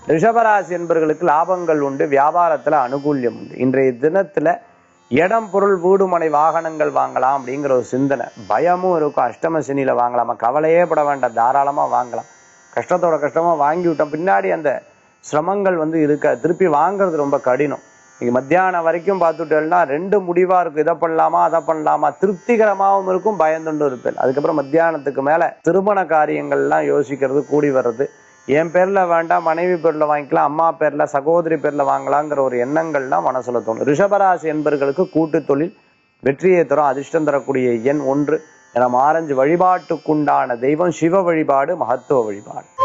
ரிஷபராசி என்பவர்களுக்கு லாபங்கள் உண்டு வியாபாரத்துல அனுகூல்யம் உண்டு இன்றைய தினத்துல இடம் பொருள் வீடு மனை வாகனங்கள் வாங்கலாம் அப்படிங்கிற ஒரு சிந்தனை பயமும் இருக்கும் அஷ்டம சனியில வாங்கலாமா கவலையே பட வேண்டாம் தாராளமா வாங்கலாம் கஷ்டத்தோட கஷ்டமா வாங்கி விட்டோம் பின்னாடி அந்த சிரமங்கள் வந்து இருக்க திருப்பி வாங்குறது ரொம்ப கடினம் நீங்க மத்தியானம் வரைக்கும் பார்த்துட்டேன்னா ரெண்டு முடிவா இருக்கும் இதை பண்ணலாமா அதை பண்ணலாமா திருப்திகரமாகவும் இருக்கும் பயந்துண்டு இருப்பேன் அதுக்கப்புறம் மத்தியானத்துக்கு மேல திருமண காரியங்கள்லாம் யோசிக்கிறது கூடி வர்றது என் பேர்ல வேண்டாம் மனைவி பேர்ல வாங்கிக்கலாம் அம்மா பேர்ல சகோதரி பேர்ல வாங்கலாங்கிற ஒரு எண்ணங்கள்லாம் மனசுல தோணும் ரிஷபராசி என்பர்களுக்கு கூட்டு தொழில் வெற்றியை தரும் அதிர்ஷ்டம் தரக்கூடிய எண் ஒன்று என ஆரஞ்சு வழிபாட்டுக்குண்டான தெய்வம் சிவ வழிபாடு மகத்துவ வழிபாடு